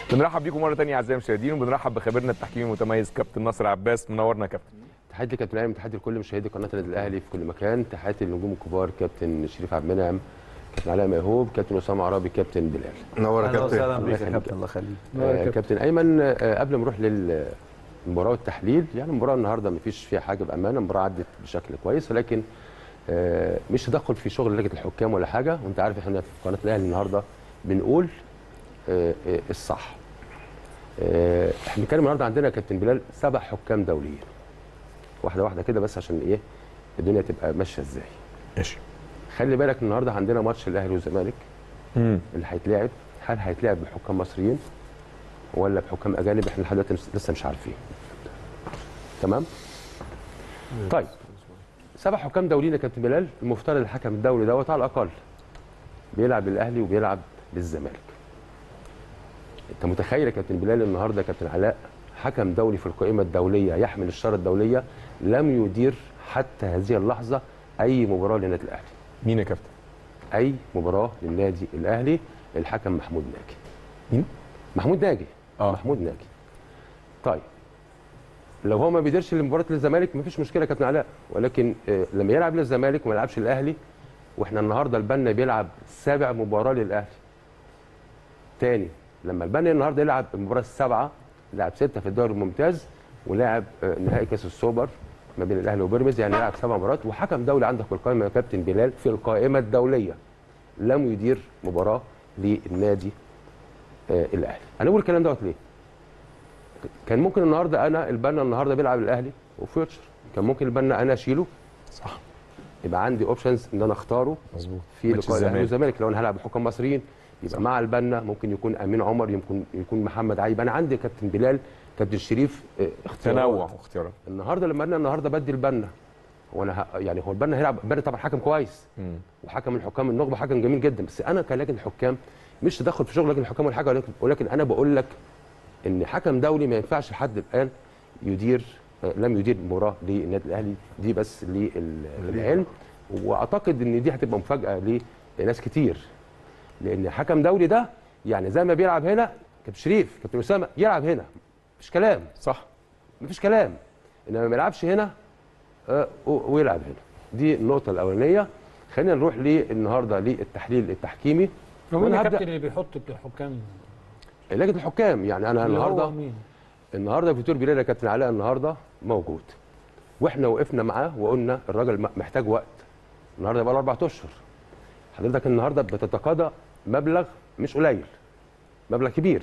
بنرحب بيكم مره ثانيه اعزائي المشاهدين وبنرحب بخبيرنا التحكيمي المتميز كابتن ناصر عباس منورنا يا كابتن تحياتي لكابتن ايمن تحياتي لكل مشاهدي قناه النادي الاهلي في كل مكان تحياتي للنجوم الكبار كابتن شريف عبد المنعم كابتن علاء ميهوب كابتن اسامه عرابي كابتن بلال نور يا اهلا كابتن وسهلا الله بيك يا يخليك. كابتن الله يخليك آه كابتن ايمن آه قبل ما نروح للمباراه والتحليل يعني المباراه النهارده ما فيش فيها حاجه بامانه المباراه عدت بشكل كويس ولكن آه مش تدخل في شغل لجنه الحكام ولا حاجه وانت عارف احنا في قناه الاهلي النهارده بنقول آه آه الصح آه احنا بنتكلم النهارده عندنا يا كابتن بلال سبع حكام دوليين واحده واحده كده بس عشان ايه الدنيا تبقى ماشيه ازاي ماشي خلي بالك النهارده عندنا ماتش الاهلي والزمالك امم اللي هيتلعب هل هيتلعب بحكام مصريين ولا بحكام اجانب احنا لحد دلوقتي لسه مش عارفين تمام طيب سبع حكام دوليين يا كابتن بلال المفترض الحكم الدولي دوت على الاقل بيلعب للاهلي وبيلعب للزمالك انت متخيل يا كابتن بلال النهارده يا كابتن علاء حكم دولي في القائمه الدوليه يحمل الشاره الدوليه لم يدير حتى هذه اللحظه اي مباراه للنادي الاهلي مين يا كابتن اي مباراه للنادي الاهلي الحكم محمود ناجي مين؟ محمود ناجي آه. محمود ناجي طيب لو هو ما بيديرش لمباراه الزمالك مفيش مشكله يا كابتن علاء ولكن آه، لما يلعب للزمالك وما يلعبش الاهلي واحنا النهارده البنا بيلعب سابع مباراه للاهلي تاني لما البنا النهارده يلعب المباراه السابعه لعب سته في الدوري الممتاز ولعب آه، نهائي كاس السوبر ما بين الاهلي وبيراميدز يعني لعب سبع مباريات وحكم دولي عندك في القائمه يا كابتن بلال في القائمه الدوليه لم يدير مباراه للنادي آه الاهلي انا بقول الكلام دوت ليه كان ممكن النهارده انا البنا النهارده بيلعب الاهلي وفيوتشر كان ممكن البنا انا اشيله صح يبقى عندي اوبشنز ان انا اختاره مظبوط في ماتش لقاء الاهلي الزمالك. والزمالك لو انا هلعب بحكام مصريين يبقى مع البنا ممكن يكون امين عمر يمكن يكون محمد عيب انا عندي كابتن بلال كابتن شريف آه، اختيارات. تنوع واختيارات النهارده لما انا النهارده بدي البنا وانا ه... يعني هو البنا هيلعب البنا طبعا حكم كويس مم. وحكم الحكام النخبه حكم جميل جدا بس انا كلجنه حكام مش تدخل في شغل لجنه الحكام ولا حاجه ولكن, ولكن انا بقول لك ان حكم دولي ما ينفعش لحد الان يدير آه، لم يدير مباراه للنادي الاهلي دي بس لل- للعلم واعتقد ان دي هتبقى مفاجاه لناس كتير لان حكم دولي ده يعني زي ما بيلعب هنا كابتن شريف كابتن اسامه يلعب هنا مفيش كلام صح مفيش كلام انما ما يلعبش هنا آه، و- ويلعب هنا دي النقطه الاولانيه خلينا نروح للنهارده للتحليل التحكيمي ومين وأنا يا هبدأ- كابتن اللي بيحط الحكام لجنه الحكام يعني انا اللي هو النهارده مين؟ النهارده فيتور بيريرا كابتن علاء النهارده موجود واحنا وقفنا معاه وقلنا الراجل م- محتاج وقت النهارده بقى له اربع اشهر حضرتك النهارده بتتقاضى مبلغ مش قليل مبلغ كبير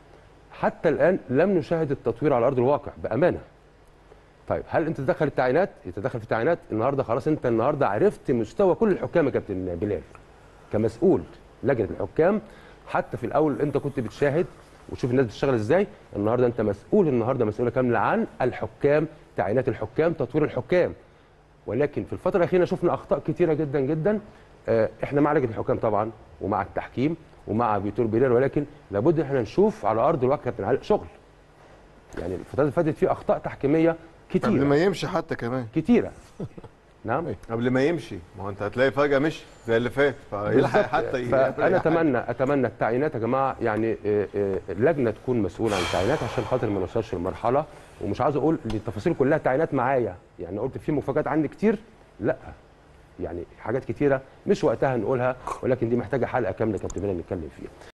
حتى الان لم نشاهد التطوير على ارض الواقع بامانه طيب هل انت تدخل التعيينات يتدخل في التعيينات النهارده خلاص انت النهارده عرفت مستوى كل الحكام يا كابتن بلال كمسؤول لجنه الحكام حتى في الاول انت كنت بتشاهد وتشوف الناس بتشتغل ازاي النهارده انت مسؤول النهارده مسؤوله كامله عن الحكام تعيينات الحكام تطوير الحكام ولكن في الفتره الاخيره شفنا اخطاء كتيره جدا جدا آه، احنا مع لجنه الحكام طبعا ومع التحكيم ومع فيتور بيريرا ولكن لابد ان احنا نشوف على ارض الواقع كابتن علاء شغل يعني الفترات اللي فاتت في اخطاء تحكيميه قبل ما كتيره يمشي حتى كمان كتيره نعم قبل ما يمشي ما هو انت هتلاقي فجاه مشي زي اللي فات فيلحق بالظبط. حتى ي- فانا يعمل أي حاجة. اتمنى اتمنى التعيينات يا جماعه يعني آه، آه، لجنه تكون مسؤوله عن التعيينات عشان خاطر ما نوصلش لمرحله ومش عاوز اقول إن التفاصيل كلها تعيينات معايا يعني قلت في مفاجات عندي كتير لا يعني حاجات كتيره مش وقتها نقولها ولكن دي محتاجه حلقه كامله كابتن بلال نتكلم فيها